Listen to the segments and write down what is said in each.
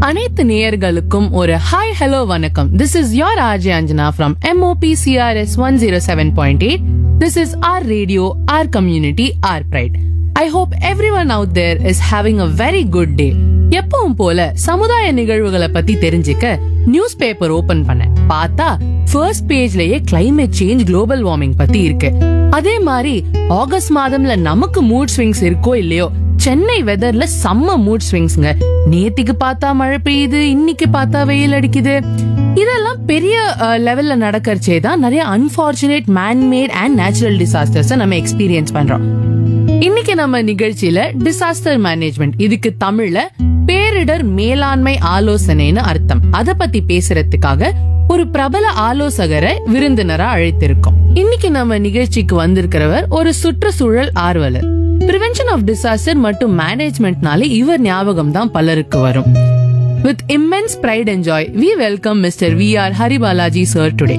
அனைத்து நேயர்களுக்கும் ஒரு ஹாய் ஹலோ வணக்கம் this is your RJ Anjana from MOP CRS one zero seven point eight this is our radio our community our pride I hope everyone out there is having a very good day எப்பவும் போல சமுதாய நிகழ்வுகளை பத்தி தெரிஞ்சுக்க news paper open பண்ணேன் பார்த்தா first பேஜ்லயே climate change global warming பத்தி இருக்கு அதே மாதிரி ஆகஸ்ட் மாதம்ல நமக்கு மூட் ஸ்விங்ஸ் இருக்கோ இல்லையோ சென்னை வெதர்ல செம்ம மூட் ஸ்விங்ஸ்ங்க நேத்திக்கு பார்த்தா மழை பெய்யுது இன்னைக்கு பார்த்தா வெயில் அடிக்குது இதெல்லாம் பெரிய லெவல்ல நடக்கறச்சே தான் நிறைய unfortunate manmade and natural disasters நம்ம எக்ஸ்பீரியன்ஸ் பண்றோம் இன்னைக்கு நம்ம நிகழ்ச்சியில டிசாஸ்டர் மேனேஜ்மெண்ட் இதுக்கு தமிழ்ல பேரிடர் மேலாண்மை ஆலோசனைன்னு அர்த்தம் அத பத்தி பேசுறதுக்காக ஒரு பிரபல ஆலோசகரை விருந்தினரா அழைத்திருக்கோம் இன்னைக்கு நம்ம நிகழ்ச்சிக்கு வந்திருக்கிறவர் ஒரு சுற்றுச்சூழல் ஆர்வலர் பிரிவென்ஷன் ஆஃப் டிசாஸ்டர் மற்றும் மேனேஜ்மெண்ட்னாலே இவர் ஞாபகம் தான் பலருக்கு வரும் with immense pride and joy we welcome Mr. V. R. Haribalaji sir today.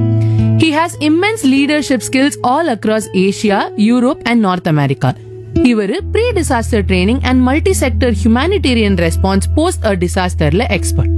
He has immense leadership skills all across Asia, Europe and North America. இவர் pre disaster training and multi sector humanitarian response post uh டிசாஸ்டர்ல expert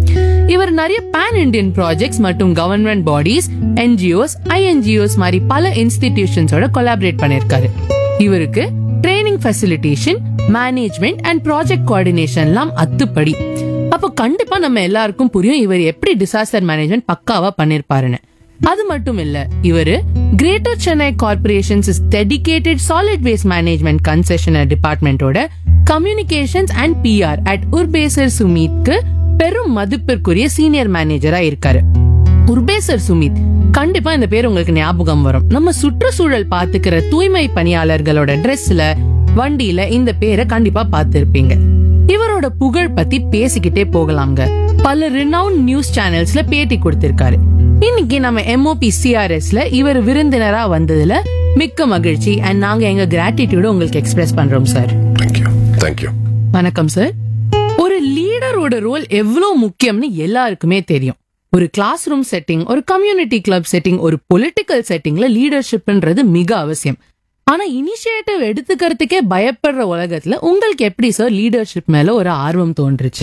இவர் நிறைய pan Indian projects மற்றும் government bodies NGOs INGOs மாதிரி பல இன்ஸ்டிடியூஷன்ஸோட collaborate பண்ணிருக்காரு இவருக்கு training facilitation management and project கோஆர்டினேஷன்லாம் அத்துப்படி அப்போ கண்டிப்பா நம்ம எல்லாருக்கும் புரியும் இவர் எப்படி டிசாஸ்டர் மேனேஜ்மெண்ட் பக்காவா பண்ணிருப்பாருன்னு அது மட்டும் இல்ல இவரு greater Chennai corporations dedicated solid waste management concessioner டிபார்ட்மெண்டோட communications and PR at Urbaser சுமீத்க்கு பெரும் மதிப்பிற்குரிய சீனியர் மேனேஜரா இருக்காரு உர்பேசர் சுமித் கண்டிப்பா இந்த பேர் உங்களுக்கு ஞாபகம் வரும் நம்ம சுற்றுச்சூழல் பாத்துக்கிற தூய்மை பணியாளர்களோட ட்ரெஸ்ல வண்டியில இந்த பேரை கண்டிப்பா பார்த்திருப்பீங்க இவரோட புகழ் பத்தி பேசிக்கிட்டே போகலாங்க பல ரினவுன் நியூஸ் சேனல்ஸ்ல பேட்டி கொடுத்திருக்காரு இன்னைக்கு நம்ம எம்ஓபி சிஆர்எஸ்ல இவர் விருந்தினரா வந்ததுல மிக்க மகிழ்ச்சி அண்ட் நாங்க எங்க கிராட்டிடியூட உங்களுக்கு எக்ஸ்பிரஸ் பண்றோம் சார் தேங்க்யூ தேங்க்யூ வணக்கம் சார் ஒரு லீடரோட ரோல் எவ்வளவு முக்கியம்னு எல்லாருக்குமே தெரியும் ஒரு கிளாஸ் ரூம் செட்டிங் ஒரு கம்யூனிட்டி கிளப் செட்டிங் ஒரு பொலிட்டிக்கல் செட்டிங்ல லீடர்ஷிப்ன்றது மிக அவசியம் ஆனா இனிஷியேட்டிவ் எடுத்துக்கிறதுக்கே பயப்படுற உலகத்துல உங்களுக்கு எப்படி சார் லீடர்ஷிப் மேல ஒரு ஆர்வம் தோன்றுச்சு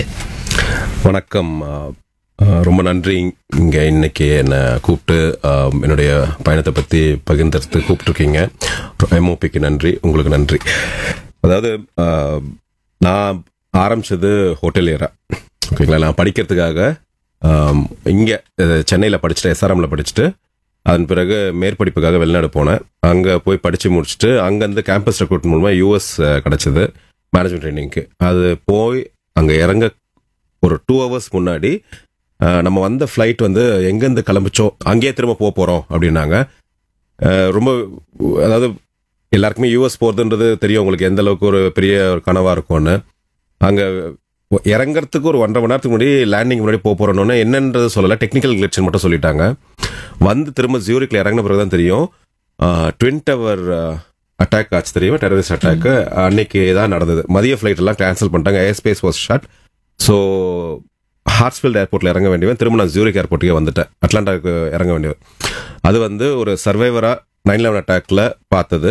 வணக்கம் அஹ், அஹ், ரொம்ப நன்றி இங்க இன்னைக்கு என்னை கூப்பிட்டு அஹ், என்னுடைய பயணத்தை பத்தி பகிர்ந்ததுக்கு கூப்பிட்டுருக்கீங்க எம்ஓபிக்கு நன்றி உங்களுக்கு நன்றி அதாவது அஹ், நான் ஆரம்பிச்சது ஹோட்டலியரா ஓகேங்களா நான் படிக்கிறதுக்காக அஹ், இங்க அஹ், சென்னையில படிச்சுட்டு எஸ்ஆர்எம்ல படிச்சுட்டு அதன் பிறகு மேற்படிப்புக்காக வெளிநாடு போனேன் அங்க போய் படிச்சு முடிச்சுட்டு அங்கேருந்து கேம்பஸ் ரெக்ரூட் மூலமா யூஎஸ் கிடைச்சது மேனேஜ்மெண்ட் ட்ரைனிங்க்கு அது போய் அங்க இறங்க ஒரு டூ ஹவர்ஸ் முன்னாடி அஹ், நம்ம வந்த ஃப்ளைட் வந்து எங்கேருந்து கிளம்பிச்சோம் அங்கேயே திரும்ப போக போகிறோம் அப்படின்னாங்க அஹ், ரொம்ப அதாவது எல்லாருக்குமே யூஎஸ் போகிறதுன்றது தெரியும் உங்களுக்கு எந்த அளவுக்கு ஒரு பெரிய ஒரு கனவாக இருக்கும்னு அங்கே இறங்கறதுக்கு ஒரு ஒன்றரை மணி நேரத்துக்கு முன்னாடி லேண்டிங் முன்னாடி போக போகிறோன்னு என்னன்றது சொல்லலை டெக்னிக்கல் கிளிட்ஸ்னு மட்டும் சொல்லிட்டாங்க வந்து திரும்ப ஜியூரிக்கில் இறங்கின பிறகு தான் தெரியும் ட்வின் டவர் அட்டாக் ஆச்சு தெரியும் டெரரிஸ்ட் அட்டாக் அன்னைக்கு தான் நடந்தது மதிய ஃப்ளைட் எல்லாம் கேன்சல் பண்ணிட்டாங்க air space was shut so Hartsfield ஏர்போர்ட்ல இறங்க வேண்டியவன் திரும்ப நான் ஜூரிக் ஏர்போர்ட்டுக்கே வந்துட்டேன் அட்லாண்டாக்கு இறங்க வேண்டியவன் அது வந்து ஒரு சர்வைவரா நைன் லெவன் அட்டாக்ல பார்த்தது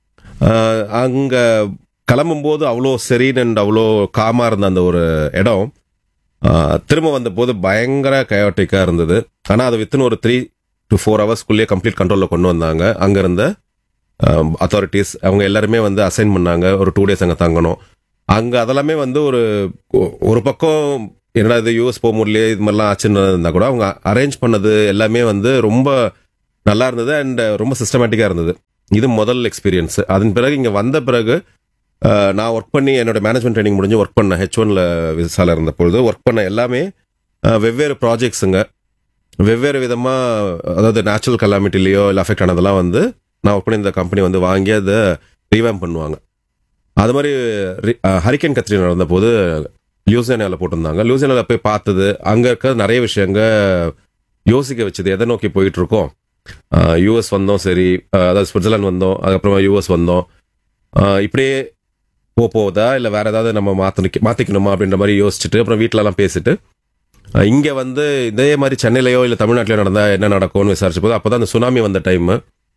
ஆஹ் அங்க கிளம்பும்போது அவ்வளோ செரீன் அண்ட் அவ்வளோ காமா இருந்த அந்த ஒரு இடம் ஆஹ் திரும்ப வந்த போது பயங்கர கயோட்டிக்கா இருந்தது ஆனா அது வித்தின் ஒரு த்ரீ டு ஃபோர் ஹவர்ஸ்க்குள்ளேயே கம்ப்ளீட் கண்ட்ரோல்ல கொண்டு வந்தாங்க அங்க இருந்த அத்தாரிட்டிஸ் அவங்க எல்லாருமே வந்து அசைன் பண்ணாங்க ஒரு டூ டேஸ் அங்க தங்கணும் அங்க அதெல்லாமே வந்து ஒரு ஒரு பக்கம் என்னடா இது யூஎஸ் போக முடியல இது மாதிரிலாம் ஆச்சுன்னு இருந்தா கூட அவங்க அரேஞ்ச் பண்ணது எல்லாமே வந்து ரொம்ப நல்லா இருந்தது அண்ட் ரொம்ப சிஸ்டமேட்டிக்கா இருந்தது இது முதல் எக்ஸ்பீரியன்ஸ் அதன் பிறகு இங்க வந்த பிறகு அஹ், நான் ஒர்க் பண்ணி என்னோட மேனேஜ்மெண்ட் ட்ரைனிங் முடிஞ்சு ஒர்க் பண்ண ஹெச் ஒன்ல விசால இருந்த பொழுது ஒர்க் பண்ண எல்லாமே அஹ், வெவ்வேறு ப்ராஜெக்ட்ஸுங்க வெவ்வேறு விதமா அதாவது நேச்சுரல் கலாமிட்டிலேயோ இல்லை அஃபெக்ட் ஆனதெல்லாம் வந்து நான் ஒர்க் பண்ணி இந்த கம்பெனி வந்து வாங்கி அதை ரீவேம் பண்ணுவாங்க அது மாதிரி ஹரிக்கன் கத்ரி நடந்த போது லியூசியானால போட்டிருந்தாங்க லியூசியானால போய் பார்த்தது அங்க இருக்க நிறைய விஷயங்க யோசிக்க வச்சது எதை நோக்கி போயிட்டு இருக்கோம் யூஎஸ் வந்தோம் சரி அஹ், அதாவது சுவிட்சர்லாந்து வந்தோம் அதுக்கப்புறமா யூஎஸ் வந்தோம் அஹ், இப்படியே போக போகுதா இல்லை வேற ஏதாவது நம்ம மாத்திக்க மாத்திக்கணுமா அப்படின்ற மாதிரி யோசிச்சுட்டு அப்புறம் வீட்டிலலாம் பேசிட்டு அஹ், இங்க வந்து இதே மாதிரி சென்னையிலயோ இல்லை தமிழ்நாட்டிலயோ நடந்தா என்ன நடக்கும்னு விசாரிச்ச போது அப்பதான் அந்த சுனாமி வந்த டைம்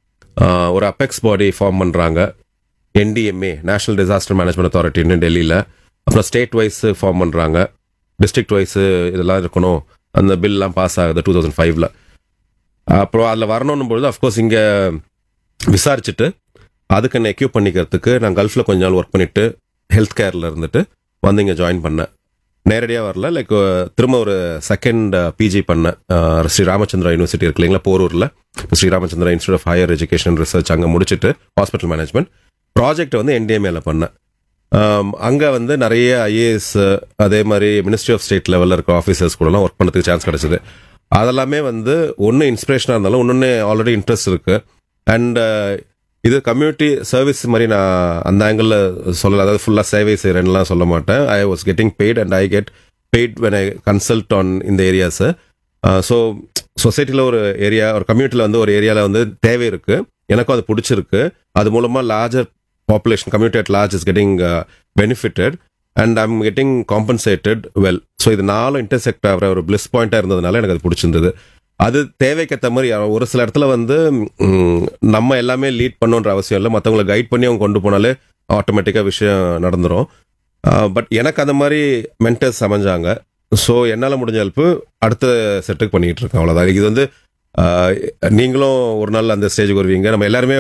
ஒரு அபெக்ஸ் பாடி ஃபார்ம் பண்றாங்க என்டிஎம்ஏ நேஷனல் டிசாஸ்டர் மேனேஜ்மெண்ட் அத்தாரிட்டின்னு டெல்லியில் அப்புறம் ஸ்டேட் வைஸ் ஃபார்ம் பண்ணுறாங்க டிஸ்ட்ரிக்ட் வைஸ் இதெல்லாம் இருக்கணும் அந்த பில்லாம் பாஸ் ஆகுது டூ தௌசண்ட் ஃபைவ்ல அப்புறம் அதில் வரணும்னு பொழுது அஃப்கோர்ஸ் இங்கே விசாரிச்சுட்டு அதுக்கு என்ன எக்யூப் பண்ணிக்கிறதுக்கு நான் கல்ஃபில் கொஞ்ச நாள் ஒர்க் பண்ணிட்டு ஹெல்த் கேரில் இருந்துட்டு வந்து இங்கே ஜாயின் பண்ணேன் நேரடியாக வரல லைக் திரும்ப ஒரு செகண்ட் பிஜி பண்ணேன் அஹ், ஸ்ரீ ராமச்சந்திரா யூனிவர்சிட்டி இருக்கு இல்லைங்களா போரூரில் Sri Ramachandra institute of higher education research அங்கே முடிச்சுட்டு ஹாஸ்பிட்டல் மேனேஜ்மெண்ட் ப்ராஜெக்ட் வந்து என்டிஎம்ஏல பண்ணேன் அங்கே வந்து நிறைய ஐஏஎஸ் அதே மாதிரி மினிஸ்ட்ரி ஆஃப் ஸ்டேட் லெவலில் இருக்க ஆஃபீஸர்ஸ் கூடலாம் ஒர்க் பண்ணதுக்கு சான்ஸ் கிடைச்சது அதெல்லாமே வந்து ஒன்று இன்ஸ்பிரேஷனாக இருந்தாலும் இன்னொன்று ஆல்ரெடி இன்ட்ரெஸ்ட் இருக்கு அண்ட் இது கம்யூனிட்டி சர்வீஸ் மாதிரி நான் அந்த ஆங்கிளில் சொல்லல அதாவது ஃபுல்லாக சேவை செய்கிறேன்லாம் சொல்ல மாட்டேன் I was getting paid and I get paid when I consult on இந்த ஏரியாஸை ஸோ சொசைட்டியில் ஒரு ஏரியா ஒரு கம்யூனிட்டியில் வந்து ஒரு ஏரியாவில் வந்து தேவை இருக்கு எனக்கும் அது பிடிச்சிருக்கு அது மூலமாக larger population community at large is getting benefitted and I'm getting compensated well so இது நாலும் இன்டர்செக்ட் ஆகிற ஒரு பிளிஸ் பாயிண்டாக இருந்ததுனால எனக்கு அது பிடிச்சிருந்தது அது தேவைக்கேற்ற மாதிரி அஹ், ஒரு சில இடத்துல வந்து ம், நம்ம எல்லாமே லீட் பண்ணணுன்ற அவசியம் இல்லை மற்றவங்களை கைட் பண்ணி அவங்க கொண்டு போனாலே ஆட்டோமேட்டிக்காக விஷயம் நடந்துரும் பட் எனக்கு அந்த மாதிரி மென்டர்ஸ் அமைஞ்சாங்க ஸோ என்னால் முடிஞ்ச ஹெல்ப்பு அடுத்த செட்டுக்கு பண்ணிக்கிட்டு இருக்கேன் அவ்வளோதான் இது வந்து ஆஹ், நீங்களும் ஒரு நாள் அந்த ஸ்டேஜுக்கு வருவீங்க நம்ம எல்லாருமே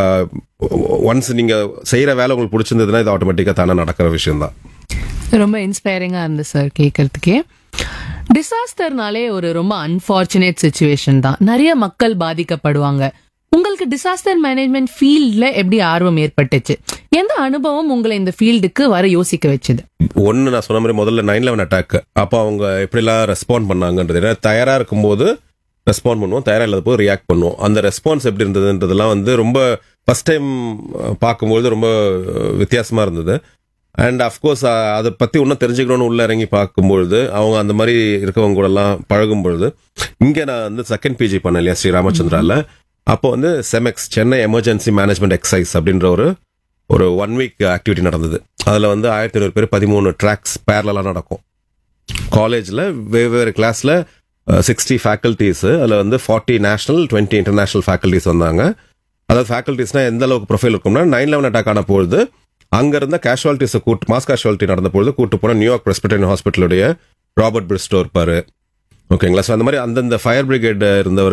ஒன்ஸ் நீங்கள் செய்கிற வேலை உங்களுக்கு பிடிச்சிருந்ததுன்னா இது ஆட்டோமேட்டிக்காக தானே நடக்கிற விஷயம்தான் ரொம்ப இன்ஸ்பைரிங்கா இருந்துச்சு சார் கேட்கறதுக்கே டிசாஸ்டர்னாலே ஒரு ரொம்ப அன்பார்ச்சுனேட் சுச்சுவேஷன் தான் நிறைய மக்கள் பாதிக்கப்படுவாங்க உங்களுக்கு டிசாஸ்டர் மேனேஜ்மெண்ட் ஃபீல்ட்ல எப்படி ஆர்வம் ஏற்பட்டுச்சு எந்த அனுபவம் உங்களை இந்த ஃபீல்டுக்கு வர யோசிக்க வச்சது ஒன்று நான் சொன்ன மாதிரி முதல்ல நைன் லெவன் அட்டாக் அப்போ அவங்க எப்படிலாம் ரெஸ்பாண்ட் பண்ணாங்கன்றது ஏன்னா தயாராக இருக்கும்போது ரெஸ்பாண்ட் பண்ணுவோம் தயாராக இல்லாத போது ரியாக்ட் பண்ணுவோம் அந்த ரெஸ்பான்ஸ் எப்படி இருந்ததுன்றதெல்லாம் வந்து ரொம்ப ஃபர்ஸ்ட் டைம் பார்க்கும்போது ரொம்ப வித்தியாசமாக இருந்தது அண்ட் அஃப்கோர்ஸ் அதை பற்றி இன்னும் தெரிஞ்சுக்கணும்னு உள்ள இறங்கி பார்க்கும்பொழுது அவங்க அந்த மாதிரி இருக்கவங்க கூடலாம் பழகும் பொழுது இங்கே நான் வந்து செகண்ட் பிஜி பண்ணேன் இல்லையா ஸ்ரீ ராமச்சந்திரால அப்போ வந்து CEMEX Chennai emergency management exercise அப்படின்ற ஒரு ஒரு ஒன் வீக் ஆக்டிவிட்டி நடந்தது அதில் வந்து ஆயிரத்தி ஐநூறு பேர் பதிமூணு ட்ராக்ஸ் பேரலாம் நடக்கும் காலேஜில் வெவ்வேறு கிளாஸில் சிக்ஸ்டி ஃபேக்கல்ட்டிஸு அதில் வந்து forty national twenty international faculties வந்தாங்க அதாவது ஃபேக்கல்ட்டிஸ்னா எந்த அளவுக்கு ப்ரொஃபைல் இருக்கும்னா நைன் லெவன் அட்டாக் ஆன பொழுது அங்க இருந்த கேஷுவாலிட்டிஸை கூட்டு மாஸ் கேஷுவாலிட்டி நடந்த பொழுது கூட்டு போன நியூயார்க் பிரஸ்பிட்டரின் ஹாஸ்பிட்டலுடைய ராபர்ட் பிரிஸ்டோ இருப்பாரு ஓகேங்களா ஸோ அந்த மாதிரி அந்தந்த ஃபயர் பிரிகேட் இருந்தவர்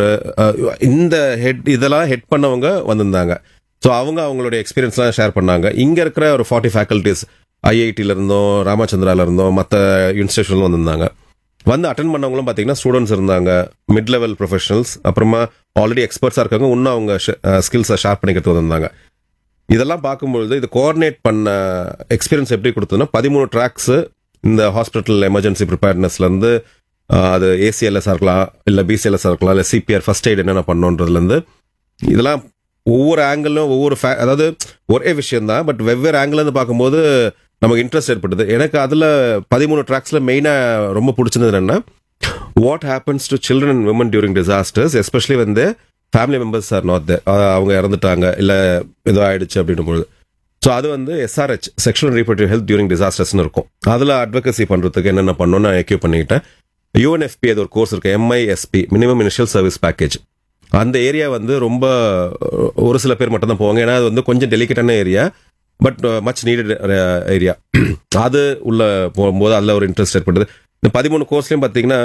இந்த ஹெட் இதெல்லாம் ஹெட் பண்ணவங்க வந்திருந்தாங்க ஸோ அவங்க அவங்களுடைய எக்ஸ்பீரியன்ஸ்லாம் ஷேர் பண்ணாங்க இங்கே இருக்கிற ஒரு ஃபார்ட்டி ஃபேக்கல்ட்டிஸ் ஐஐடியில் இருந்தோம் ராமச்சந்திரால இருந்தோம் மற்ற இன்ஸ்டியூஷன்ல வந்திருந்தாங்க வந்து அட்டன் பண்ணவங்களும் பார்த்தீங்கன்னா ஸ்டூடெண்ட்ஸ் இருந்தாங்க மிட் லெவல் ப்ரொஃபஷனல்ஸ் அப்புறமா ஆல்ரெடி எக்ஸ்பர்ட்ஸாக இருக்காங்க இன்னும் அவங்க ஸ்கில்ஸை ஷேர் பண்ணிக்கிறது வந்திருந்தாங்க இதெல்லாம் பார்க்கும்பொழுது இது கோஆர்டினேட் பண்ண எக்ஸ்பீரியன்ஸ் எப்படி கொடுத்ததுன்னா பதிமூணு ட்ராக்ஸ் இந்த ஹாஸ்பிட்டல் எமர்ஜென்சி ப்ரிப்பேர்னஸ்லேருந்து அது ஏசிஎல்எஸ்ஸாக இருக்கலாம் இல்லை பிசிஎல்எஸ்ஸாக இருக்கலாம் இல்லை சிபிஆர் ஃபர்ஸ்ட் எய்ட் என்னென்ன பண்ணோன்றதுலேருந்து இதெல்லாம் ஒவ்வொரு ஆங்கிளும் ஒவ்வொரு fa- அதாவது ஒரே விஷயம் தான் பட் வெவ்வேறு ஆங்கிள் இருந்து பார்க்கும்போது நமக்கு இன்ட்ரெஸ்ட் ஏற்படுது எனக்கு அதில் பதிமூணு ட்ராக்ஸில் மெயினாக ரொம்ப பிடிச்சிருந்தது என்னன்னா what happens to children and women during disasters especially வந்து family members are not they அவங்க இறந்துட்டாங்க இல்லை ஏதோ ஆயிடுச்சு அப்படின்னும் பொழுது ஸோ அது வந்து SRH sexual reproductive health during டிசாஸ்டர்ஸ்னு இருக்கும் அதில் அட்வொகசி பண்ணுறதுக்கு என்னென்ன பண்ணணும்னு நான் எக்யூப் பண்ணிக்கிட்டேன் யூஎன்எஃப்பி அது ஒரு கோர்ஸ் இருக்கு MISP minimum initial service package அந்த ஏரியா வந்து ரொம்ப அஹ், ஒரு சில பேர் மட்டும் தான் போவாங்க ஏன்னா அது வந்து கொஞ்சம் டெலிகேட்டான area but much needed area அது உள்ள போகும்போது அதில் ஒரு இன்ட்ரெஸ்ட் ஏற்படுது இந்த பதிமூணு கோர்ஸ்லையும் பார்த்தீங்கன்னா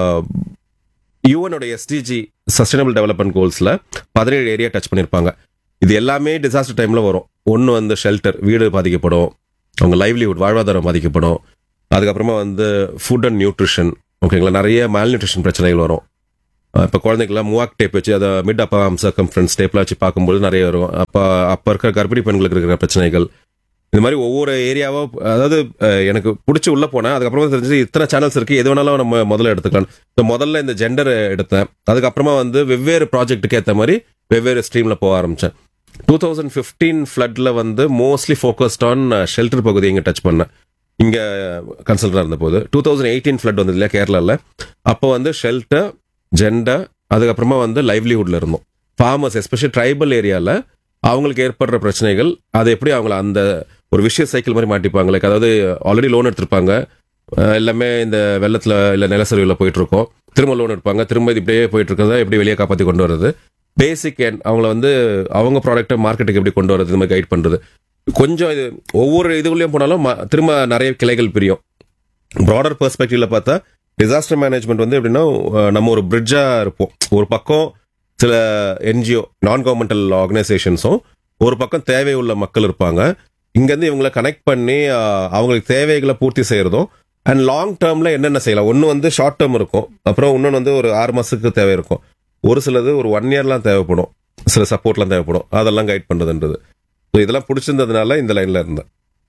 யூஎனோட எஸ்டிஜி சஸ்டைனபிள் டெவலப்மெண்ட் கோல்ஸில் பதினேழு ஏரியா டச் பண்ணியிருப்பாங்க இது எல்லாமே டிசாஸ்டர் டைமில் வரும் ஒன்று வந்து ஷெல்டர் வீடு பாதிக்கப்படும் அவங்க லைவ்லிஹுட் வாழ்வாதாரம் பாதிக்கப்படும் அதுக்கப்புறமா வந்து ஃபுட் அண்ட் நியூட்ரிஷன் ஓகேங்களா நிறைய மால்நியூட்ரிஷன் பிரச்சனைகள் வரும் இப்போ குழந்தைக்கெல்லாம் மூவாக் டேப் வச்சு அதை மிட் அப்பா சர்க்கம்ஃபரன்ஸ் டேப்லாம் வச்சு பார்க்கும்போது நிறைய வரும் அப்போ அப்போ இருக்கிற கர்ப்பிணி பெண்களுக்கு இருக்கிற பிரச்சனைகள் இந்த மாதிரி ஒவ்வொரு ஏரியாவோ அதாவது அஹ், எனக்கு பிடிச்சி உள்ள போனேன் அதுக்கப்புறமா தெரிஞ்சது இத்தனை சேனல்ஸ் இருக்கு எது வேணாலும் நம்ம முதல்ல எடுத்துக்கலாம் இப்போ முதல்ல இந்த ஜெண்டர் எடுத்தேன் அதுக்கப்புறமா வந்து வெவ்வேறு ப்ராஜெக்ட்டுக்கு ஏற்ற மாதிரி வெவ்வேறு ஸ்ட்ரீம்ல போக ஆரம்பிச்சேன் டூ தௌசண்ட் ஃபிஃப்டீன் ஃப்ளட்ல வந்து மோஸ்ட்லி ஃபோக்கஸ்ட் ஆன் ஷெல்டர் பகுதி இங்கே டச் பண்ணேன் இங்க கன்சல்டா இருந்த போது டூ தௌசண்ட் எயிட்டீன் ஃப்ளட் வந்தது இல்லையா கேரளாவில் அப்போ வந்து ஷெல்டர் ஜெண்டர் அதுக்கப்புறமா வந்து லைவ்லிஹுட்ல இருந்தோம் ஃபார்மர்ஸ் எஸ்பெஷலி ட்ரைபல் ஏரியாவில் அவங்களுக்கு ஏற்படுற பிரச்சனைகள் அதை எப்படி அவங்கள அந்த ஒரு விஷய சைக்கிள் மாதிரி மாட்டிப்பாங்க லைக் அதாவது ஆல்ரெடி லோன் எடுத்திருப்பாங்க அஹ் எல்லாமே இந்த வெள்ளத்தில் இல்லை நிலச்சரிவில் போயிட்டு இருக்கோம் திரும்ப லோன் எடுப்பாங்க திரும்ப இது இப்படியே போயிட்டு இருக்கிறத எப்படி வெளியே காப்பாற்றி கொண்டு வர்றது பேசிக் அவங்கள வந்து அவங்க ப்ராடக்ட்டை மார்க்கெட்டுக்கு எப்படி கொண்டு வரது இந்த மாதிரி கைட் பண்ணுறது கொஞ்சம் இது ஒவ்வொரு இதுக்குள்ளேயும் போனாலும் ம- திரும்ப நிறைய கிளைகள் பிரியும் ப்ராடர் பெர்ஸ்பெக்டிவ்ல பார்த்தா டிசாஸ்டர் மேனேஜ்மெண்ட் வந்து எப்படின்னா அஹ், நம்ம ஒரு பிரிட்ஜா இருப்போம் ஒரு பக்கம் சில என்ஜிஓ நான் கவர்மெண்டல் ஆர்கனைசேஷன்ஸும் ஒரு பக்கம் தேவை உள்ள மக்கள் இருப்பாங்க இங்கேருந்து இவங்களை கனெக்ட் பண்ணி அஹ், அவங்களுக்கு தேவைகளை பூர்த்தி செய்யறதும் அண்ட் லாங் டேர்ம்ல என்னென்ன செய்யலாம் ஒன்று வந்து ஷார்ட் டேர்ம் இருக்கும் அப்புறம் இன்னொன்று வந்து ஒரு ஆறு மாசத்துக்கு தேவை இருக்கும் ஒரு சிலது ஒரு ஒன் இயர்லாம் தேவைப்படும் சில சப்போர்ட்லாம் தேவைப்படும் அதெல்லாம் கைட் பண்றதுன்றது ஸோ இதெல்லாம் பிடிச்சிருந்ததுனால இந்த லைன்ல இருந்தேன்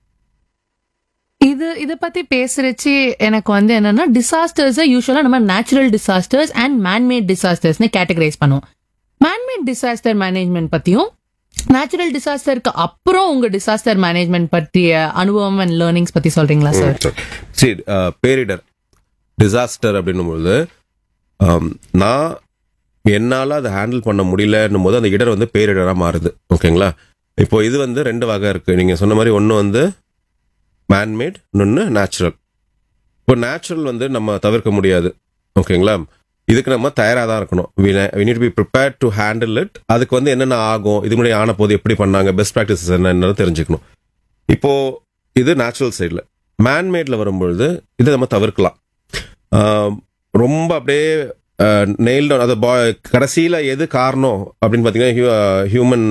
இது இத பத்தி பேசுறச்சு எனக்கு வந்து என்னன்னா டிசாஸ்டர்ஸ் யூஸ்வலா நம்ம நேச்சுரல் டிசாஸ்டர்ஸ் அண்ட் மேன்மேட் டிசாஸ்டர்ஸ்னு கேட்டகரைஸ் பண்ணுவோம் மேன்மேட் டிசாஸ்டர் மேனேஜ்மெண்ட் பத்தியும் நேச்சுரல் டிசாஸ்டருக்கு அப்புறம் உங்க டிசாஸ்டர் மேனேஜ்மெண்ட் பற்றிய அனுபவம் அண்ட் லேர்னிங்ஸ் பத்தி சொல்றீங்களா சார் சரி அஹ், பேரிடர் டிசாஸ்டர் அப்படின்னும்போது ஆம், நான் என்னால் அதை ஹேண்டில் பண்ண முடியலன்னும் போது அந்த இடர் வந்து பேரிடராக மாறுது ஓகேங்களா இப்போ இது வந்து ரெண்டு வகை இருக்கு நீங்கள் சொன்ன மாதிரி ஒன்று வந்து மேன்மேட் இன்னொன்று நேச்சுரல் இப்போ நேச்சுரல் வந்து நம்ம தவிர்க்க முடியாது ஓகேங்களா இதுக்கு நம்ம தயாராக தான் இருக்கணும் we need be prepare to handle it அதுக்கு வந்து என்னென்ன ஆகும் இது முன்னாடி ஆன போது எப்படி பண்ணாங்க பெஸ்ட் ப்ராக்டிசஸ் என்னன்னு தெரிஞ்சுக்கணும் இப்போ இது நேச்சுரல் சைடில் மேன்மேட்ல வரும்பொழுது இதை நம்ம தவிர்க்கலாம் ஆஹ் ரொம்ப அப்படியே நெயில் டவுன் அது கடைசியில் எது காரணம் அப்படின்னு பார்த்தீங்கன்னா ஹியூமன்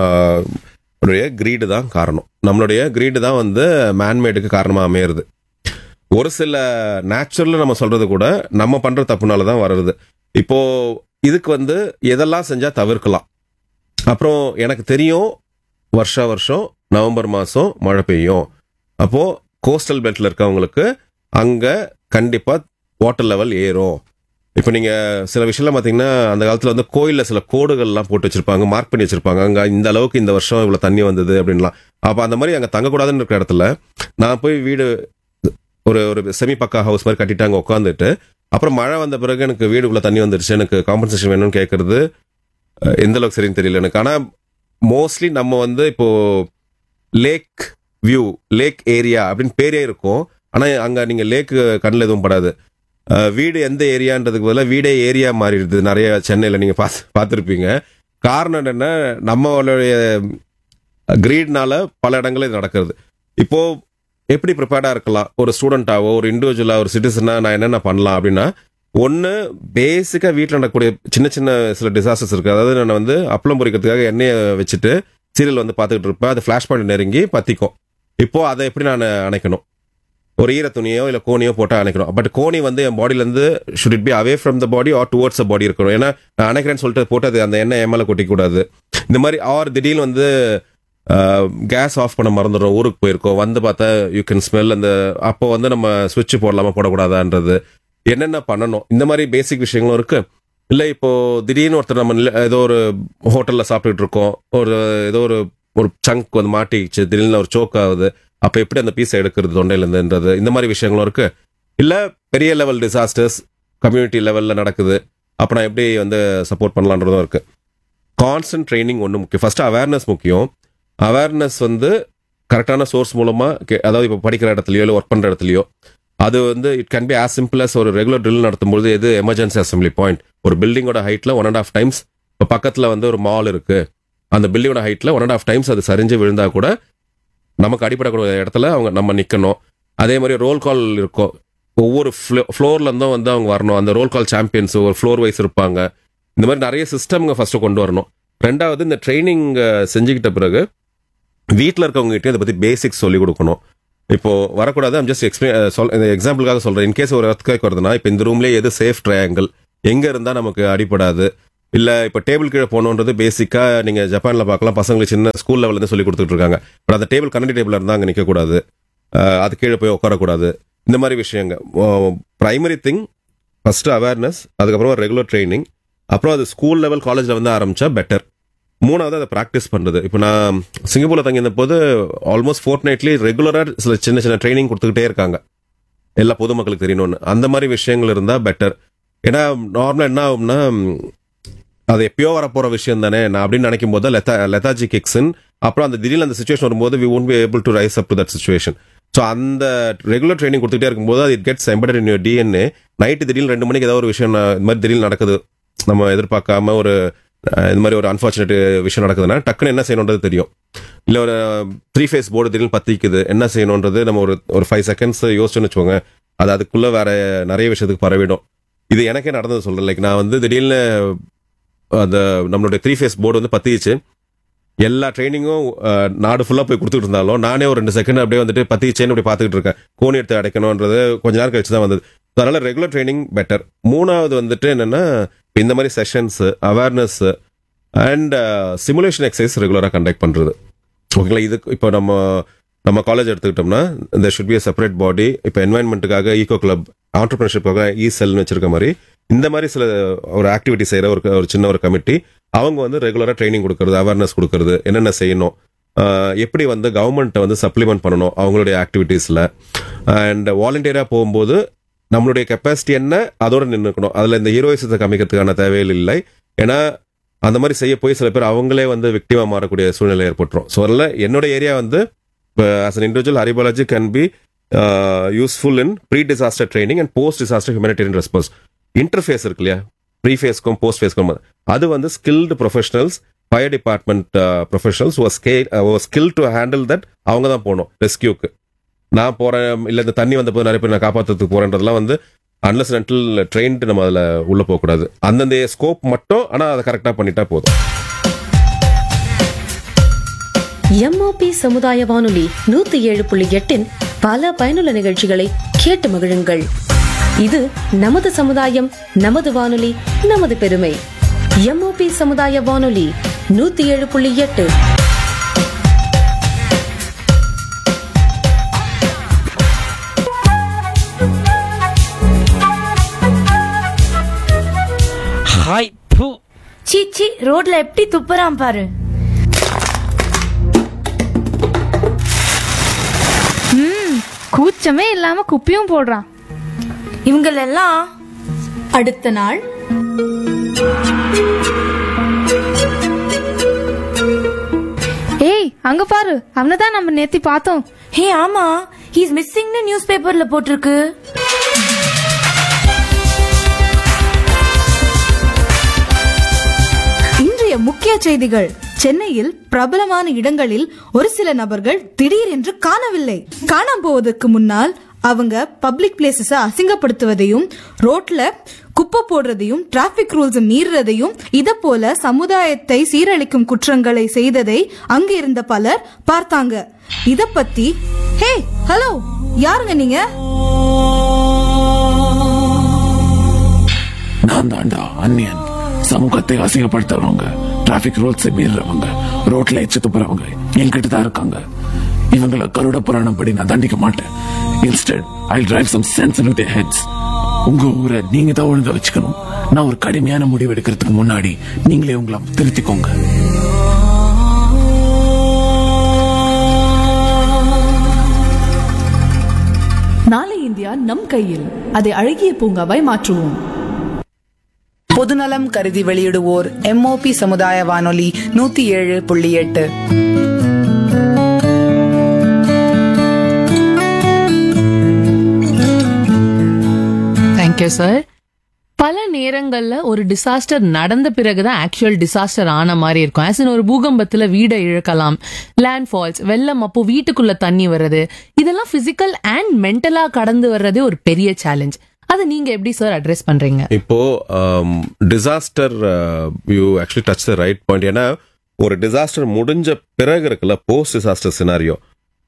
உடைய கிரீடு தான் காரணம் நம்மளுடைய கிரீடு தான் வந்து மேன்மேடுக்கு காரணமாக அமையிறது ஒரு சில நேச்சுரல் நம்ம சொல்றது கூட நம்ம பண்ற தப்புனால தான் வர்றது இப்போ இதுக்கு வந்து எதெல்லாம் செஞ்சா தவிர்க்கலாம் அப்புறம் எனக்கு தெரியும் வருஷா வருஷம் நவம்பர் மாசம் மழை பெய்யும் அப்போ கோஸ்டல் பெல்ட்ல இருக்கவங்களுக்கு அங்க கண்டிப்பா வாட்டர் லெவல் ஏறும் இப்போ நீங்க சில விஷயம்லாம் பாத்தீங்கன்னா அந்த காலத்துல வந்து கோயில்ல சில கோடுகள்லாம் போட்டு வச்சிருப்பாங்க மார்க் பண்ணி வச்சிருப்பாங்க அங்க இந்த அளவுக்கு இந்த வருஷம் இவ்வளவு தண்ணி வந்தது அப்படின்லாம் அப்ப அந்த மாதிரி அங்க தங்கக்கூடாதுன்னு இருக்கிற இடத்துல நான் போய் வீடு ஒரு ஒரு செமி பக்கா ஹவுஸ் மாதிரி கட்டிட்டு அங்க உட்காந்துட்டு அப்புறம் மழை வந்த பிறகு எனக்கு வீடுக்குள்ள தண்ணி வந்துருச்சு எனக்கு காம்பன்சேஷன் வேணும்னு கேட்கறது அஹ், எந்த அளவுக்கு சரின்னு தெரியல எனக்கு ஆனா மோஸ்ட்லி நம்ம வந்து இப்போ லேக் வியூ லேக் ஏரியா அப்படின்னு பேரே இருக்கும் ஆனா அங்க நீங்க லேக் கண்ணில் எதுவும் படாது அஹ், வீடு எந்த ஏரியான்றதுக்கு பதிலாக வீடே ஏரியா மாறிடுது நிறைய சென்னையில் நீங்க பார்த்து பார்த்துருப்பீங்க காரணம் என்னன்னா நம்மளுடைய கிரீட்னால பல இடங்களில் இது நடக்கிறது இப்போ எப்படி ப்ரிப்பேர்டா இருக்கலாம் ஒரு ஸ்டூடெண்டாவோ ஒரு இண்டிவிஜுவலா ஒரு சிட்டிசனா நான் என்னென்ன பண்ணலாம் அப்படின்னா ஒன்று பேசிக்காக வீட்டில் நடக்கக்கூடிய சின்ன சின்ன சில டிசாஸ்டர்ஸ் இருக்கு அதாவது நான் வந்து அப்பளம் பொரிக்கிறதுக்காக எண்ணெயை வச்சுட்டு சீரியல் வந்து பார்த்துக்கிட்டு இருப்பேன் அது ஃப்ளாஷ் பாயிண்ட் நெருங்கி பத்திக்கும் இப்போ அதை எப்படி நான் அணைக்கணும் ஒரு ஈர துணியோ இல்லை கோணியோ போட்டு அணைக்கணும் பட் கோணி வந்து என் பாடியிலேருந்து should it be away from the body or towards the body இருக்கணும் ஏன்னா நான் அணைக்கிறேன்னு சொல்லிட்டு போட்டு அது அந்த எண்ணெய் என் மேலே கொட்டிக்கூடாது இந்த மாதிரி ஆர் திடீர்னு வந்து கேஸ் ஆஃப் பண்ண மறந்துடுறோம் ஊருக்கு போயிருக்கோம் வந்து பார்த்தா யூ கேன் ஸ்மெல் அந்த அப்போ வந்து நம்ம சுவிட்ச் போடலாமா போடக்கூடாதான்றது என்னென்ன பண்ணணும் இந்த மாதிரி பேசிக் விஷயங்களும் இருக்கு இல்லை இப்போ திடீர்னு ஒருத்தர் நம்ம நில- ஏதோ ஒரு ஹோட்டலில் சாப்பிட்டுட்டு இருக்கோம் ஒரு ஏதோ ஒரு ஒரு சங்க் வந்து மாட்டிக்கிச்சு திடீர்னு ஒரு சோக் ஆகுது அப்போ எப்படி அந்த பீஸை எடுக்கிறது தொண்டையிலேருந்துன்றது இந்த மாதிரி விஷயங்களும் இருக்கு இல்லை பெரிய லெவல் டிசாஸ்டர்ஸ் கம்யூனிட்டி லெவலில் நடக்குது அப்போ நான் எப்படி வந்து சப்போர்ட் பண்ணலான்றதும் இருக்கு கான்ஸ்டன்ட் ட்ரைனிங் ஒன்று முக்கியம் ஃபர்ஸ்ட் அவேர்னஸ் முக்கியம் அவேர்னஸ் வந்து கரெக்டான சோர்ஸ் மூலமா கே- அதாவது இப்போ படிக்கிற இடத்துலயோ இல்லை ஒர்க் பண்ற இடத்துலயோ அது வந்து it can be as simple as ஒரு ரெகுலர் ட்ரில் நடத்தும்போது எது எமர்ஜென்சி அசம்பிளி பாயிண்ட் ஒரு பில்டிங்கோட ஹைட்ல ஒன் அண்ட் ஆஃப் டைம்ஸ் இப்போ பக்கத்துல வந்து ஒரு மால் இருக்கு அந்த பில்டிங்கோட ஹைட்ல ஒன் அண்ட் ஆஃப் டைம்ஸ் அது சரிஞ்சு விழுந்தா கூட நமக்கு அடிப்படக்கூடிய இடத்துல அவங்க நம்ம நிக்கணும் அதே மாதிரி ரோல் கால் இருக்கும் ஒவ்வொரு ஃப்ளோர்ல இருந்தும் வந்து அவங்க வரணும் அந்த ரோல் கால் சாம்பியன்ஸ் ஒரு ஃப்ளோர் வைஸ் இருப்பாங்க இந்த மாதிரி நிறைய சிஸ்டம்ங்க ஃபர்ஸ்ட் கொண்டு வரணும் ரெண்டாவது இந்த ட்ரைனிங் செஞ்சுக்கிட்ட பிறகு வீட்டில் இருக்கவங்க கிட்டே இதை பத்தி பேசிக்ஸ் சொல்லி கொடுக்கணும் இப்போ வரக்கூடாது I'm just எக்ஸ்பிளைன் சொல் இந்த எக்ஸாம்பிளுக்காக சொல்றேன் இன்கேஸ் ஒரு earthquake வருதுன்னா இப்போ இந்த ரூம்லேயே எது சேஃப் ட்ரையாங்கிள் எங்க இருந்தா நமக்கு அடிபடாது இல்ல இப்போ டேபிள் கீழே போகணுன்றது பேசிக்கா நீங்க ஜப்பான்ல பார்க்கலாம் பசங்களுக்கு சின்ன ஸ்கூல் லெவல்ல இருந்து சொல்லி கொடுத்துட்டு இருக்காங்க பட் அந்த டேபிள் கண்ணாடி டேபிள் இருந்தா அங்க நிக்க கூடாது அஹ், அது கீழே போய் உட்காரக்கூடாது இந்த மாதிரி விஷயங்க பிரைமரி திங் ஃபர்ஸ்ட் அவேர்னஸ் அதுக்கப்புறம் ரெகுலர் ட்ரைனிங் அப்புறம் அது ஸ்கூல் லெவல் காலேஜ்ல வந்து ஆரம்பிச்சா பெட்டர் மூணாவது அதை ப்ராக்டிஸ் பண்றது இப்போ நான் சிங்கப்பூர்ல தங்கியிருந்த போது ஆல்மோஸ்ட் ஃபோர்ட் நைட்லி ரெகுலரா சில சின்ன சின்ன ட்ரைனிங் கொடுத்துக்கிட்டே இருக்காங்க எல்லா பொதுமக்களுக்கு தெரியணும்னு அந்த மாதிரி விஷயங்கள் இருந்தா பெட்டர் ஏன்னா நார்மலா என்ன ஆகும்னா ம், அது எப்பயோ வரப்போற விஷயம் தானே நான் அப்படின்னு நினைக்கும் போது லெத்தா லெத்தாஜி கிக்ஸன் அப்புறம் அந்த திடீர்னு அந்த சுச்சுவேஷன் வரும்போது we won't be able to rise up to that situation so அந்த ரெகுலர் ட்ரைனிங் கொடுத்துட்டே இருக்கும்போது அது it gets embedded in your DNA night திடீர்னு ரெண்டு மணிக்கு ஏதாவது ஒரு விஷயம் நான் இந்த மாதிரி திடீர்னு நடக்குது நம்ம எதிர்பார்க்காம ஒரு அஹ், இந்த மாதிரி ஒரு அன்பார்ச்சுனேட் விஷயம் நடக்குதுன்னா டக்குன்னு என்ன செய்யணுன்றது தெரியும் இல்லை ஒரு த்ரீ ஃபேஸ் போர்டு திடீர்னு பத்திக்குது என்ன செய்யணுன்றது நம்ம ஒரு ஒரு ஃபைவ் செகண்ட்ஸ் யோசிச்சோன்னு வச்சுக்கோங்க அது அதுக்குள்ள வேற நிறைய விஷயத்துக்கு பரவிடும் இது எனக்கே நடந்தது சொல்றேன் லைக் நான் வந்து திடீர்னு அந்த நம்மளுடைய த்ரீ ஃபேஸ் போர்டு வந்து பத்திச்சு எல்லா ட்ரைனிங்கும் நாடு ஃபுல்லா போய் கொடுத்துட்டு இருந்தாலும் நானே ஒரு ரெண்டு செகண்ட் அப்படியே வந்துட்டு பத்திச்சேன்னு அப்படி பார்த்துக்கிட்டு இருக்கேன் கோணி எடுத்து அடைக்கணும்ன்றது கொஞ்ச நேரம் கழிச்சு தான் வந்தது So, அதனால ரெகுலர் ட்ரைனிங் பெட்டர் மூணாவது வந்துட்டு என்னன்னா இப்ப இந்த மாதிரி sessions awareness and simulation exercise ரெகுலராக கண்டக்ட் பண்றது ஓகேங்களா இது இப்போ நம்ம நம்ம காலேஜ் எடுத்துக்கிட்டோம்னா இந்த ஷுட் பி செப்பரேட் பாடி இப்போ என்வாயன்மெண்ட்டுக்காக ஈகோ கிளப் ஆண்டர்பிரினர்ஷிப்காக இ செல்னு வச்சிருக்க மாதிரி இந்த மாதிரி சில ஒரு ஆக்டிவிட்டி செய்யற ஒரு ஒரு சின்ன ஒரு கமிட்டி அவங்க வந்து ரெகுலராக ட்ரைனிங் கொடுக்கறது அவேர்னஸ் கொடுக்கறது என்னென்ன செய்யணும் ஆஹ் எப்படி வந்து கவர்மெண்ட்டை வந்து சப்ளிமெண்ட் பண்ணணும் அவங்களுடைய ஆக்டிவிட்டீஸில் அண்ட் வாலண்டியராக போகும்போது நம்மளுடைய கெப்பாசிட்டி என்ன அதோட நின்றுக்கணும் அதில் இந்த ஹீரோயிசத்தை காமிக்கிறதுக்கான தேவையில் இல்லை ஏன்னா அந்த மாதிரி செய்ய போய் சில பேர் அவங்களே வந்து விக்டிமா மாறக்கூடிய சூழ்நிலை ஏற்பட்டுரும் ஸோ அதில் என்னோட ஏரியா வந்து ஆஸ் அன் இண்டிவிஜுவல் ஹரிபாலஜி can be useful in pre disaster training and post disaster humanitarian response interface இருக்கு இல்லையா ப்ரீ ஃபேஸ்க்கும் போஸ்ட் ஃபேஸ்க்கும் அது வந்து skilled professionals fire department professionals skill to handle that அவங்க தான் போகணும் ரெஸ்கியூக்கு நான் போறேன் இல்ல இந்த தண்ணி வந்த போது நிறைய பேர் நான் காப்பாத்துறதுக்கு போறேன்றதெல்லாம் வந்து அன்லஸ் ரெண்டல் ட்ரெயின்டு நம்ம அதுல உள்ள போக கூடாது அந்தந்த ஸ்கோப் மட்டும் ஆனா அதை கரெக்டா பண்ணிட்டா போதும் எம்ஓபி சமுதாய வானொலி நூத்தி ஏழு புள்ளி எட்டின் பல பயனுள்ள நிகழ்ச்சிகளை கேட்டு மகிழுங்கள் இது நமது சமுதாயம் நமது வானொலி நமது பெருமை எம்ஓபி சமுதாய வானொலி நூத்தி ஏழு புள்ளி எட்டு ஹாய் பூ சீச்சி ரோட்ல எப்படி துப்புறான் பாரு கூச்சமே இல்லாம குப்பியும் போடுறான் இவங்களெல்லாம் அடுத்த நாள் ஏய் அங்க பாரு அவனதான் நம்ம நேத்தி பார்த்தோம் ஹே ஆமா ஹீஸ் மிஸ்ஸிங்னு நியூஸ் பேப்பர்ல போட்டிருக்கு இன்றைய முக்கிய செய்திகள் சென்னையில் பிரபலமான இடங்களில் ஒரு சில நபர்கள் திடீரென்று காணவில்லை காணாம போவதற்கு முன்னால் அவங்க பப்ளிக் பிளேசஸ அசிங்கப்படுத்துவதையும் ரோட்ல குப்பை போடுறதையும் டிராபிக் ரூல்ஸ் மீறுறதையும் இத போல சமுதாயத்தை சீரழிக்கும் குற்றங்களை செய்ததை அங்க இருந்த பலர் பார்த்தாங்க இத பத்தி ஹே ஹலோ யாருங்க நீங்க நான் தாண்டா அந்நியன் சமூகத்தை அசிங்கப்படுத்துறவங்க டிராபிக் ரூல்ஸை மீறுறவங்க ரோட்ல எச்சு துப்புறவங்க என்கிட்ட தான் இருக்காங்க இவங்களை கருட புராணம் படி நான் தண்டிக்க மாட்டேன் instead I drive some sense in their heads உங்க ஊரை நீங்க தான் ஒழுங்கா வச்சுக்கணும் நான் ஒரு கடுமையான முடிவு எடுக்கிறதுக்கு முன்னாடி நீங்களே உங்களை திருத்திக்கோங்க நாளை இந்தியா நம் கையில் அதை அழகிய பூங்காவாய் மாற்றுவோம் பொதுநலம் கருதி வெளியிடுவோர் எம்ஓபி சமுதாய வானொலி நூத்தி ஏழு புள்ளி எட்டு தேங்க்யூ சார் பல நேரங்கள்ல ஒரு டிசாஸ்டர் நடந்த பிறகுதான் ஆக்சுவல் டிசாஸ்டர் ஆன மாதிரி இருக்கும் ஆஸ் ஒரு பூகம்பத்துல வீடை இழக்கலாம் லேண்ட் ஃபால்ஸ் வெள்ளம் அப்போ வீட்டுக்குள்ள தண்ணி வர்றது இதெல்லாம் பிசிக்கல் அண்ட் மென்டலா கடந்து வர்றதே ஒரு பெரிய சேலஞ்ச் அதை நீங்க எப்படி சார் அட்ரஸ் பண்றீங்க இப்போ disaster you actually touch the right point ஏன்னா ஒரு டிசாஸ்டர் முடிஞ்ச பிறகு இருக்குல்ல போஸ்ட் டிசாஸ்டர் சினாரியோ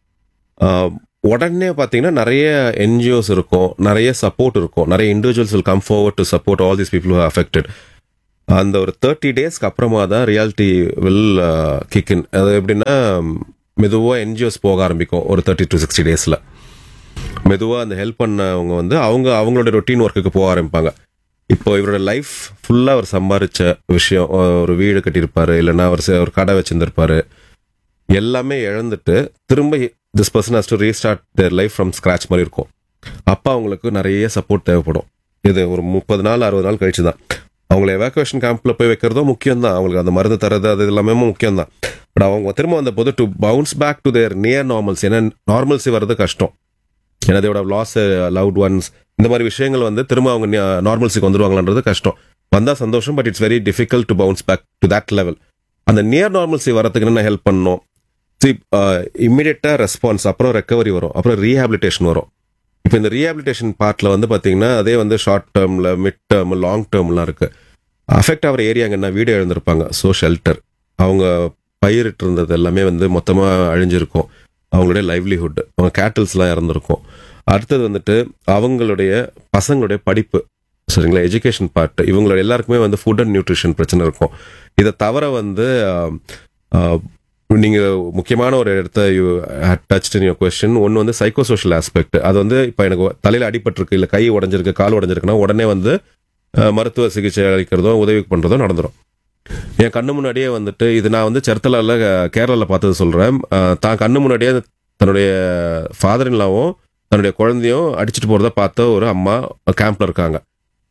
உடனே பார்த்தீங்கன்னா நிறைய என்ஜிஓஸ் இருக்கும் நிறைய சப்போர்ட் இருக்கும் நிறைய individuals will come forward to support all these people who are affected அந்த ஒரு தேர்ட்டி டேஸ்க்கு அப்புறமா தான் ரியாலிட்டி வில் கிக் இன் அது எப்படின்னா மெதுவாக என்ஜிஓஸ் போக ஆரம்பிக்கும் ஒரு தேர்ட்டி டு சிக்ஸ்டி டேஸில் மெதுவாக அந்த ஹெல்ப் பண்ணவங்க வந்து அவங்க அவங்களோட ரொட்டீன் ஒர்க்குக்கு போக ஆரம்பிப்பாங்க இப்போ இவரோட லைஃப் ஃபுல்லாக அவர் சம்பாரிச்ச விஷயம் ஒரு வீடு கட்டியிருப்பாரு இல்லைன்னா அவர் ச- ஒரு கடை வச்சிருந்திருப்பாரு எல்லாமே இழந்துட்டு திரும்ப this person has to restart their life from scratch மாதிரி இருக்கும் அப்போ அவங்களுக்கு நிறைய சப்போர்ட் தேவைப்படும் இது ஒரு முப்பது நாள் அறுபது நாள் கழிச்சு தான் அவங்கள எவாக்குவேஷன் கேம்ப்ல போய் வைக்கிறதும் முக்கியம் தான் அவங்களுக்கு அந்த மருந்து தரது அது எல்லாமே முக்கியம் தான் பட் அவங்க திரும்ப வந்த போது to bounce back to their near normals ஏன்னா நார்மல்சி வர்றது கஷ்டம் ஏன்னா தேவோட லாஸ் லவ்ட் ஒன்ஸ் இந்த மாதிரி விஷயங்கள் வந்து திரும்ப அவங்க நார்மல்ஸுக்கு வந்துருவாங்களான்றது கஷ்டம் வந்தா சந்தோஷம் but it's very difficult to bounce back to that level அந்த நியர் நார்மல்சி வரதுக்கு என்ன ஹெல்ப் பண்ணணும் சி இம்மிடியட்டா ரெஸ்பான்ஸ் அப்புறம் ரெக்கவரி வரும் அப்புறம் ரீஹாபிலிட்டேஷன் வரும் இப்போ இந்த ரீஹாபிலிட்டேஷன் பார்ட்ல வந்து பாத்தீங்கன்னா அதே வந்து ஷார்ட் டேர்ம்ல மிட் டேர்ம் லாங் டேர்ம்லாம் இருக்கு அஃபெக்ட் ஆகிற ஏரியாங்க என்ன வீடு எழுந்திருப்பாங்க ஸோ ஷெல்டர் அவங்க பயிரிட்டு இருந்தது எல்லாமே வந்து மொத்தமாக அழிஞ்சிருக்கும் அவங்களுடைய லைவ்லிஹுட் அவங்க கேட்டல்ஸ்லாம் இறந்துருக்கும் அடுத்தது வந்துட்டு அவங்களுடைய பசங்களுடைய படிப்பு சரிங்களா எஜுகேஷன் பார்ட் இவங்களோட எல்லாருக்குமே வந்து ஃபுட் அண்ட் நியூட்ரிஷன் பிரச்சனை இருக்கும் இதை தவிர வந்து ஆஹ், ஆஹ், நீங்க முக்கியமான ஒரு இடத்த you touch in your question ஒன்று வந்து சைக்கோ சோஷியல் ஆஸ்பெக்ட் அது வந்து இப்போ எனக்கு தலையில் அடிபட்டிருக்கு இல்லை கை உடஞ்சிருக்கு கால் உடஞ்சிருக்குன்னா உடனே வந்து ஆஹ், மருத்துவ சிகிச்சை அளிக்கிறதோ உதவி பண்ணுறதோ நடந்துரும் என் கண்ணு முன்னாடியே வந்துட்டு இது நான் வந்து செர்த்தலால கேரளாவில் பார்த்தது சொல்கிறேன் தான் கண்ணு முன்னாடியே தன்னுடைய ஃபாதர் இன்லாவும் தன்னுடைய குழந்தையும் அடிச்சிட்டு போகிறத பார்த்த ஒரு அம்மா கேம்ப்ல இருக்காங்க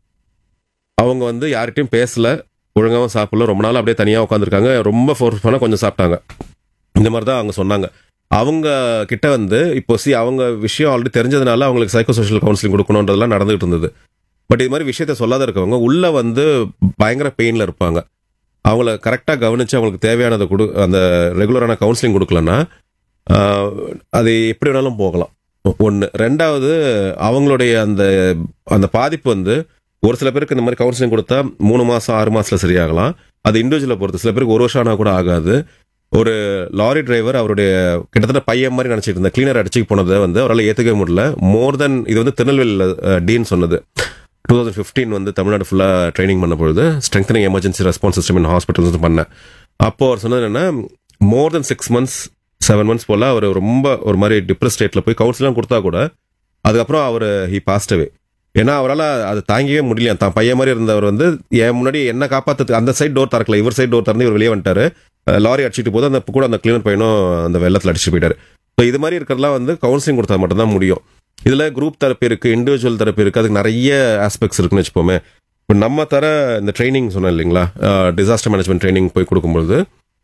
அவங்க வந்து யார்கிட்டயும் பேசல ஒழுங்காவும் சாப்பிடல ரொம்ப நாள் அப்படியே தனியாக உட்காந்துருக்காங்க ரொம்ப ஃபோர்ஸ் பண்ண கொஞ்சம் சாப்பிட்டாங்க இந்த மாதிரி தான் அவங்க சொன்னாங்க அவங்க கிட்ட வந்து இப்போ சி அவங்க விஷயம் ஆல்ரெடி தெரிஞ்சதுனால அவங்களுக்கு சைக்கோ சோஷியல் கவுன்சிலிங் கொடுக்கணுன்றதெல்லாம் நடந்துகிட்டு இருந்தது பட் இது மாதிரி விஷயத்த சொல்லாத இருக்கவங்க உள்ள வந்து பயங்கர பெயின்ல இருப்பாங்க அவங்கள கரெக்டாக கவனிச்சு அவங்களுக்கு தேவையானதை கொடு அந்த ரெகுலரான கவுன்சிலிங் கொடுக்கலன்னா ஆஹ், அது எப்படி வேணாலும் போகலாம் ஒன்று ரெண்டாவது அவங்களுடைய அந்த அந்த பாதிப்பு வந்து ஒரு சில பேருக்கு இந்த மாதிரி கவுன்சிலிங் கொடுத்தா மூணு மாசம் ஆறு மாசத்துல சரியாகலாம் அது இண்டிவிஜுவலை பொறுத்து சில பேருக்கு ஒரு வருஷம் ஆனா கூட ஆகாது ஒரு லாரி டிரைவர் அவருடைய கிட்டத்தட்ட பையன் மாதிரி நினைச்சிட்டு இருந்த கிளீனர் அடிச்சுக்கு போனதை வந்து அவரால் ஏற்றுக்கவே முடியல மோர் தென் இது வந்து திருநெல்வேலியில் டீன் சொன்னது டூ தௌசண்ட் ஃபிஃப்டீன் வந்து தமிழ்நாடு ஃபுல்லாக ட்ரைனிங் பண்ண பொழுது strengthening emergency response system in hospitals பண்ணேன் அப்போ அவர் சொன்னது என்னன்னா more then six months seven months போல அவர் ரொம்ப ஒரு மாதிரி டிப்ரெஸ் ஸ்டேட்ல போய் கவுன்சிலாம் கொடுத்தா கூட அதுக்கப்புறம் அவர் ஹி பாஸ்டவே ஏன்னா அவரால் அது தாங்கியே முடியல தான் பையன் மாதிரி இருந்தவர் வந்து என் முன்னாடி என்ன காப்பாத்துறதுக்கு அந்த சைடு டோர் திறக்கல இவர் சைடு டோர் திறந்து இவர் வெளியே வந்துட்டாரு அஹ் லாரி அடிச்சிட்டு போது அந்த கூட அந்த கிளீனர் பையனும் அந்த வெள்ளத்தில் அடிச்சுட்டு போயிட்டாரு ஸோ இது மாதிரி இருக்கிறதுலாம் வந்து கவுன்சிலிங் கொடுத்தா மட்டும்தான் முடியும் இதுல குரூப் தெரப்பி இருக்கு இண்டிவிஜுவல் தெரப்பி இருக்கு அதுக்கு நிறைய ஆஸ்பெக்ட்ஸ் இருக்குன்னு வச்சுப்போமே இப்போ நம்ம தர இந்த ட்ரைனிங் சொன்னேன் இல்லைங்களா டிசாஸ்டர் மேனேஜ்மெண்ட் ட்ரைனிங் போய் கொடுக்கும்பொழுது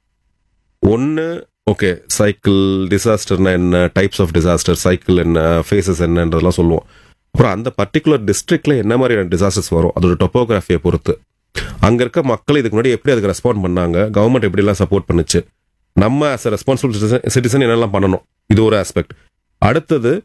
ஒன்று ஓகே சைக்கிள் டிசாஸ்டர்னா என்ன டைப்ஸ் ஆஃப் டிசாஸ்டர் சைக்கிள் என்ன ஃபேஸஸ் என்னன்றதெல்லாம் சொல்லுவோம் அப்புறம் அந்த பர்டிகுலர் டிஸ்ட்ரிக்ட்ல என்ன மாதிரியான டிசாஸ்டர்ஸ் வரும் அதோட டொப்போகிராஃபியை பொறுத்து அங்க இருக்க மக்கள் இதுக்கு முன்னாடி எப்படி அதுக்கு ரெஸ்பாண்ட் பண்ணாங்க கவர்மெண்ட் எப்படிலாம் சப்போர்ட் பண்ணுச்சு நம்ம ஆஸ் அ ரெஸ்பான்சிபிள் சிட்டிசன் என்னெல்லாம் பண்ணணும் இது ஒரு ஆஸ்பெக்ட் அடுத்தது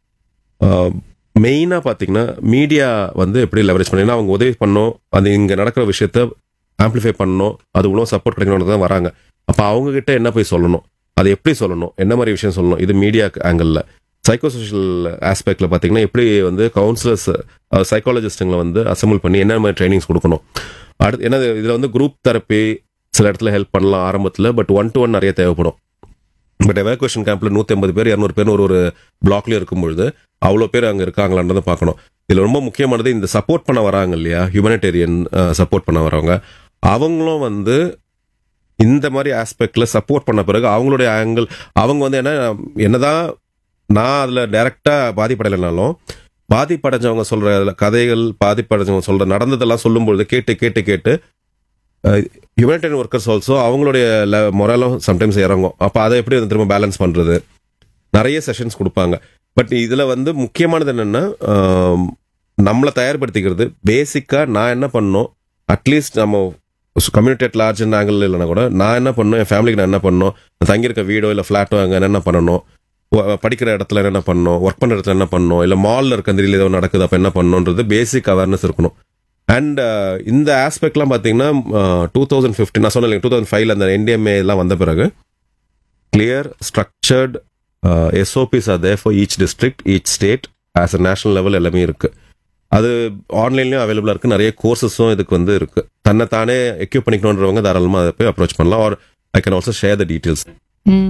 மெயினாக பார்த்தீங்கன்னா மீடியா வந்து எப்படி லெவரேஜ் பண்ணி ஏன்னா அவங்க உதவி பண்ணணும் அது இங்கே நடக்கிற விஷயத்த ஆம்ப்ளிஃபை பண்ணணும் அது உணவு சப்போர்ட் கிடைக்கணும்னு தான் வராங்க அப்போ அவங்க கிட்ட என்ன போய் சொல்லணும் அது எப்படி சொல்லணும் என்ன மாதிரி விஷயம் சொல்லணும் இது மீடியா ஆங்கிளில் சைக்கோ சோஷியல் ஆஸ்பெக்ட்ல பார்த்தீங்கன்னா எப்படி வந்து கவுன்சிலர்ஸ் சைக்காலஜிஸ்ட்டுங்களை வந்து அசம்பிள் பண்ணி என்ன மாதிரி ட்ரைனிங்ஸ் கொடுக்கணும் அடுத்து என்ன இதில் வந்து குரூப் தெரப்பி சில இடத்துல ஹெல்ப் பண்ணலாம் ஆரம்பத்தில் பட் ஒன் டு ஒன் நிறைய தேவைப்படும் பட் எவாக்குவேஷன் கேம்ப்ல நூற்றி ஐம்பது பேர் இரநூறு பேர் ஒரு ஒரு பிளாக்லயும் இருக்கும்பொழுது அவ்வளோ பேர் அங்கே இருக்காங்களான்றதை பார்க்கணும் இதில் ரொம்ப முக்கியமானது இந்த சப்போர்ட் பண்ண வராங்க இல்லையா ஹியூமனிடேரியன் சப்போர்ட் பண்ண வரவங்க அவங்களும் வந்து இந்த மாதிரி ஆஸ்பெக்ட்ல சப்போர்ட் பண்ண பிறகு அவங்களுடைய ஆங்கிள் அவங்க வந்து என்ன என்னதான் நான் அதில் டைரக்டாக பாதிப்படையிலனாலும் பாதிப்படைஞ்சவங்க சொல்ற அதுல கதைகள் பாதிப்படைஞ்சவங்க சொல்ற நடந்ததெல்லாம் சொல்லும்பொழுது கேட்டு கேட்டு கேட்டு ஹியூமனிடேரியன் ஒர்க்கர்ஸ் ஆல்சோ அவங்களுடைய மொரலும் சம்டைம்ஸ் இறங்கும் அப்போ அதை எப்படி வந்து திரும்ப பேலன்ஸ் பண்றது நிறைய செஷன்ஸ் கொடுப்பாங்க பட் இதுல வந்து முக்கியமானது என்னன்னா ஆம், நம்மளை தயார்படுத்திக்கிறது பேசிக்கா நான் என்ன பண்ணணும் அட்லீஸ்ட் நம்ம கம்யூனிட்டி அட் லார்ஜ் ஆங்கிள் இல்லைனா கூட நான் என்ன பண்ணணும் என் ஃபேமிலிக்கு நான் என்ன பண்ணணும் நான் தங்கியிருக்க வீடோ இல்லை ஃப்ளாட்டோ அங்கே என்னென்ன பண்ணணும் ஒ- படிக்கிற இடத்துல என்ன பண்ணணும் ஒர்க் பண்ணுற இடத்துல என்ன பண்ணணும் இல்லை மாலில் இருக்க அந்த ஏதோ நடக்குது அப்போ என்ன பண்ணணுன்றது பேசிக் அவேர்னஸ் இருக்கணும் அண்ட் இந்த ஆஸ்பெக்ட்லாம் பார்த்தீங்கன்னா டூ தௌசண்ட் ஃபிஃப்டின் நான் சொன்னேன் டூ தௌசண்ட் ஃபைவ்ல அந்த என்டிஎம்ஏ எல்லாம் வந்த பிறகு clear structured SOPs are there for each district each state as a national level எல்லாமே இருக்கு அது ஆன்லைன்லயும் அவைலபிளா இருக்கு நிறைய கோர்சஸும் இதுக்கு வந்து இருக்கு தன்னை தானே எக்யூப் பண்ணிக்கணுன்றவங்க தாராளமாக அதை போய் அப்ரோச் பண்ணலாம் or I can also share the details ம்